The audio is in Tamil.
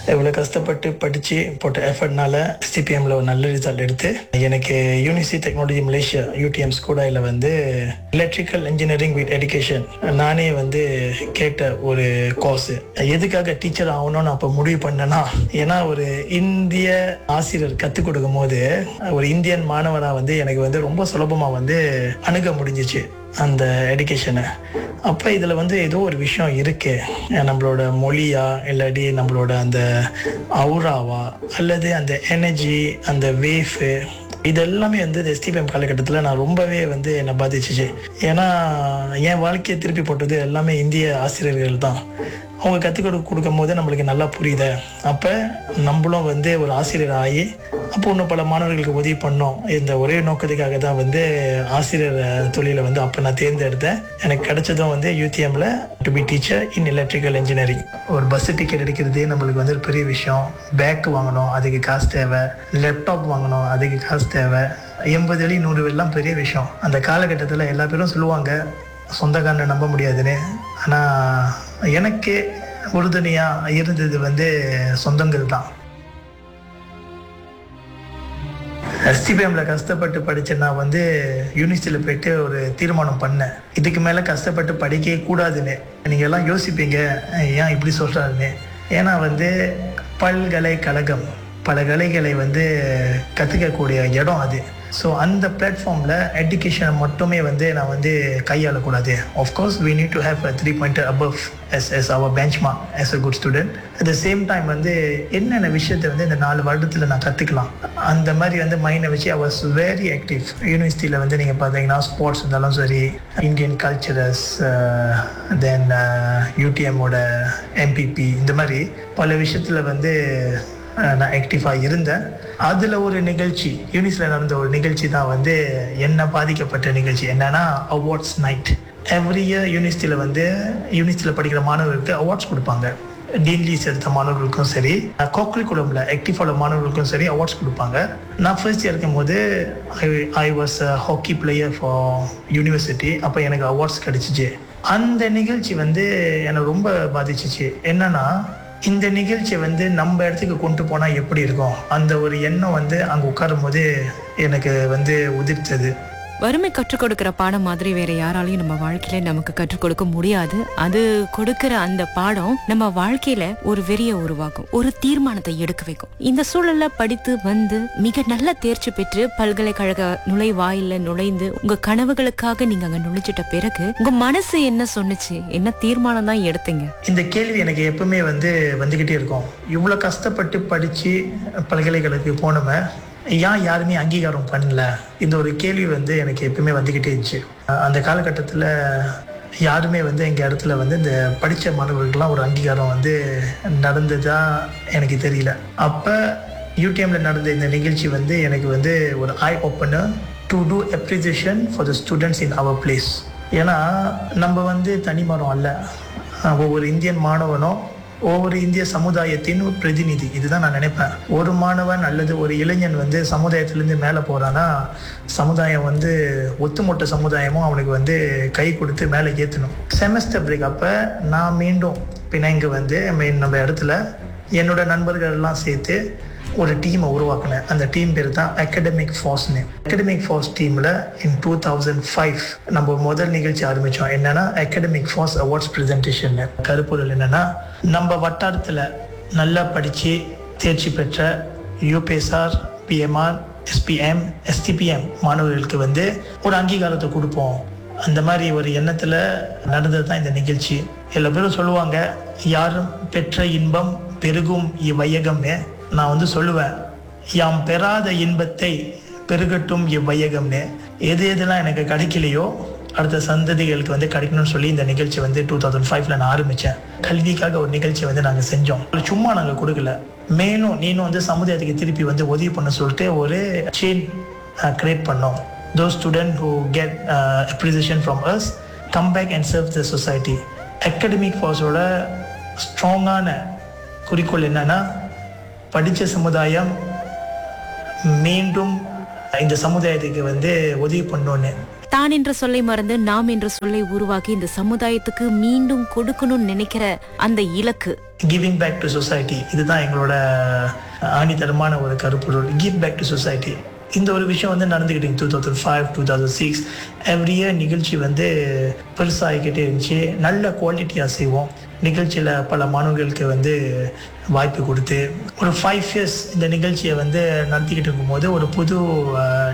இவ்வளோ கஷ்டப்பட்டு படித்து போட்ட எஃபர்ட்னால சிபிஎம்ல ஒரு நல்ல ரிசல்ட் எடுத்து எனக்கு யூனிவர்சிட்டி டெக்னாலஜி மலேசியா யூடிஎம் ஸ்கூடாயில் வந்து எலக்ட்ரிக்கல் இன்ஜினியரிங் வித் எடுகேஷன் நானே வந்து கேட்ட ஒரு கோர்ஸ் எதுக்காக டீச்சர் ஆகணும்னு அப்போ முடிவு பண்ணேன்னா ஏன்னா ஒரு இந்திய ஆசிரியர் கற்றுக் கொடுக்கும் போது ஒரு இந்தியன் மாணவனா வந்து எனக்கு வந்து ரொம்ப சுலபமாக வந்து அணுக முடிஞ்சிச்சு அந்த எடுகேஷனை அப்போ இதில் வந்து ஏதோ ஒரு விஷயம் இருக்கு நம்மளோட மொழியா இல்லாட்டி நம்மளோட அந்த அவுராவா அல்லது அந்த எனர்ஜி அந்த வேஃபு இது எல்லாமே வந்து இந்த எஸ்டிபிஎம் காலகட்டத்தில் நான் ரொம்பவே வந்து என்னை பாதிச்சிச்சு ஏன்னா என் வாழ்க்கையை திருப்பி போட்டது எல்லாமே இந்திய ஆசிரியர்கள் தான் அவங்க கற்றுக் கொடு கொடுக்கும் போது நம்மளுக்கு நல்லா புரியுது அப்போ நம்மளும் வந்து ஒரு ஆசிரியர் ஆகி அப்போ இன்னும் பல மாணவர்களுக்கு உதவி பண்ணோம் இந்த ஒரே நோக்கத்துக்காக தான் வந்து ஆசிரியர் தொழிலை வந்து அப்போ நான் தேர்ந்தெடுத்தேன் எனக்கு கிடைச்சதும் வந்து யூடிஎம்ல to be teacher in electrical engineering ஒரு பஸ் டிக்கெட் எடுக்கிறதே நம்மளுக்கு வந்து ஒரு பெரிய விஷயம் பேக் வாங்கணும் அதுக்கு காசு தேவை லேப்டாப் வாங்கணும் அதுக்கு காசு தேவை எண்பது அடி நூறு வெள்ளம் பெரிய விஷயம் அந்த காலகட்டத்தில் எல்லா பேரும் சொல்லுவாங்க சொந்தக்காரனை நம்ப முடியாதுன்னு ஆனால் எனக்கு உறுதுணையாக இருந்தது வந்து சொந்தங்கள் தான் எஸ்டிபிஎம்ல கஷ்டப்பட்டு படிச்ச நான் வந்து யூனிவர்சிட்டியில் போயிட்டு ஒரு தீர்மானம் பண்ணேன் இதுக்கு மேலே கஷ்டப்பட்டு படிக்கவே கூடாதுன்னு நீங்கள் எல்லாம் யோசிப்பீங்க ஏன் இப்படி சொல்கிறாருன்னு ஏன்னா வந்து பல்கலைக்கழகம் பல கலைகளை வந்து கற்றுக்கக்கூடிய இடம் அது ஸோ அந்த பிளாட்ஃபார்மில் எஜுகேஷனை மட்டுமே வந்து நான் வந்து கையாளக்கூடாது of course we need to have three point above as as our benchmark as a good student at the same time வந்து என்னென்ன விஷயத்தை வந்து இந்த நாலு வருடத்தில் நான் கற்றுக்கலாம் அந்த மாதிரி வந்து மைண்டை வச்சு ஐ வாஸ் வெரி ஆக்டிவ் யூனிவர்சிட்டியில் வந்து நீங்கள் பார்த்தீங்கன்னா ஸ்போர்ட்ஸ் இருந்தாலும் சரி இந்தியன் கல்ச்சரஸ் தென் யூடிஎம்மோட எம்பிபி இந்த மாதிரி பல விஷயத்தில் வந்து நான் ஆக்டிவாக இருந்தேன் அதில் ஒரு நிகழ்ச்சி யூனிஸில் நடந்த ஒரு நிகழ்ச்சி தான் வந்து என்ன பாதிக்கப்பட்ட நிகழ்ச்சி என்னன்னா அவார்ட்ஸ் நைட் எவ்ரி இயர் யூனிவர்சிட்டியில் வந்து யூனிவர்சிட்டியில் படிக்கிற மாணவர்களுக்கு அவார்ட்ஸ் கொடுப்பாங்க டீன்லீஸ் எடுத்த மாணவர்களுக்கும் சரி கோக்குலிகுலமில் ஆக்டிவ் உள்ள மாணவர்களுக்கும் சரி அவார்ட்ஸ் கொடுப்பாங்க நான் ஃபர்ஸ்ட் இயர் இருக்கும்போது I I was a hockey player for university அப்போ எனக்கு அவார்ட்ஸ் கிடைச்சிச்சு அந்த நிகழ்ச்சி வந்து என்னை ரொம்ப பாதிச்சிச்சு என்னன்னா இந்த நிகழ்ச்சியை வந்து நம்ம இடத்துக்கு கொண்டு போனால் எப்படி இருக்கும் அந்த ஒரு எண்ணம் வந்து அங்கே உட்காரும் போது எனக்கு வந்து உதிர்த்தது வறுமை கற்றுக் கொடுக்கிற பாடம் மாதிரி வேற யாராலையும் நம்ம வாழ்க்கையில நமக்கு கற்றுக் கொடுக்க முடியாது அது கொடுக்கிற அந்த பாடம் நம்ம வாழ்க்கையில ஒரு வெறிய உருவாக்கும் ஒரு தீர்மானத்தை எடுக்க வைக்கும் இந்த சூழல்ல படித்து வந்து மிக நல்ல தேர்ச்சி பெற்று பல்கலைக்கழக நுழைவாயில நுழைந்து உங்க கனவுகளுக்காக நீங்க அங்க நுழைஞ்சிட்ட பிறகு உங்க மனசு என்ன சொன்னுச்சு என்ன தீர்மானம் தான் எடுத்தீங்க இந்த கேள்வி எனக்கு எப்பவுமே வந்து வந்துக்கிட்டே இருக்கும் இவ்வளோ கஷ்டப்பட்டு படித்து பல்கலைக்கழகத்துக்கு போனோமே ஏன் யாருமே அங்கீகாரம் பண்ணல இந்த ஒரு கேள்வி வந்து எனக்கு எப்பவுமே வந்துக்கிட்டே இருந்துச்சு அந்த காலகட்டத்தில் யாருமே வந்து எங்கள் இடத்துல வந்து இந்த படித்த மாணவர்களுக்கெல்லாம் ஒரு அங்கீகாரம் வந்து நடந்ததா எனக்கு தெரியல அப்போ யூடிஎம்ல நடந்த இந்த நிகழ்ச்சி வந்து எனக்கு வந்து ஒரு eye opener to do appreciation for the students in our place ஏன்னா நம்ம வந்து தனிமரம் அல்ல ஒவ்வொரு இந்தியன் மாணவனும் ஒவ்வொரு இந்திய சமுதாயத்தின் ஒரு பிரதிநிதி இதுதான் நான் நினைப்பேன் ஒரு மாணவன் அல்லது ஒரு இளைஞன் வந்து சமுதாயத்திலேருந்து மேலே போகிறான்னா சமுதாயம் வந்து ஒத்துமொட்ட சமுதாயமும் அவனுக்கு வந்து கை கொடுத்து மேலே ஏற்றணும் செமஸ்டர் பிரேக் அப்போ நான் மீண்டும் பிணைங்க வந்து நம்ம இடத்துல என்னோட நண்பர்கள் எல்லாம் சேர்த்து ஒரு டீமை உருவாக்கினேன் அந்த டீம் பேர் தான் அகடமிக் ஃபார்ஸ்னு அகடமிக் ஃபார்ஸ் டீமில் இன் டூ தௌசண்ட் ஃபைவ் நம்ம முதல் நிகழ்ச்சி ஆரம்பித்தோம் என்னன்னா அகடமிக் ஃபார்ஸ் அவார்ட்ஸ் ப்ரெசன்டேஷன் கருப்பொருள் என்னன்னா நம்ம வட்டாரத்தில் நல்லா படித்து தேர்ச்சி பெற்ற யூபிஎஸ்ஆர் பிஎம்ஆர் எஸ்பிஎம் எஸ்டிபிஎம் மாணவர்களுக்கு வந்து ஒரு அங்கீகாரத்தை கொடுப்போம் அந்த மாதிரி ஒரு எண்ணத்தில் நடந்தது தான் இந்த நிகழ்ச்சி எல்லா பேரும் சொல்லுவாங்க யாரும் பெற்ற இன்பம் பெருகும் இவ்வையகம்னு நான் வந்து சொல்லுவேன் யாம் பெறாத இன்பத்தை பெருகட்டும் இவ்வையகம்னு எது எதெல்லாம் எனக்கு கிடைக்கலையோ அடுத்த சந்ததிகளுக்கு வந்து கிடைக்கணும்னு சொல்லி இந்த நிகழ்ச்சி வந்து டூ தௌசண்ட் ஃபைவ்ல நான் ஆரம்பித்தேன் கல்விக்காக ஒரு நிகழ்ச்சி வந்து நாங்கள் செஞ்சோம் சும்மா நாங்கள் கொடுக்கல மேலும் நீனும் வந்து சமுதாயத்துக்கு திருப்பி வந்து உதவி பண்ண சொல்லிட்டு ஒரு செயின் கிரியேட் பண்ணோம் those students who get uh, appreciation from us come back and serve the society academic forceோட ஸ்ட்ராங்கான குறிக்கோள் என்னன்னா படித்த சமுதாயம் மீண்டும் இந்த சமுதாயத்துக்கு வந்து உதவி பண்ணோன்னு தான் என்ற சொல்லை மறந்து நாம் என்ற சொல்லை உருவாக்கி இந்த சமுதாயத்துக்கு மீண்டும் கொடுக்கணும்னு நினைக்கிற அந்த இலக்கு கிவிங் பேக் டு சொசைட்டி இதுதான் எங்களோட ஆணித்தரமான ஒரு கருப்பொருள் கிவ் பேக் டு சொசைட்டி இந்த ஒரு விஷயம் வந்து நடந்துக்கிட்டு two thousand five two thousand six every year நிகழ்ச்சி வந்து பெருசாகிக்கிட்டே இருந்துச்சு நல்ல குவாலிட்டியாக செய்வோம் நிகழ்ச்சியில் பல மாணவர்களுக்கு வந்து வாய்ப்பு கொடுத்து ஒரு ஃபைவ் இயர்ஸ் இந்த நிகழ்ச்சியை வந்து நடத்திக்கிட்டு இருக்கும்போது ஒரு புது அஹ்,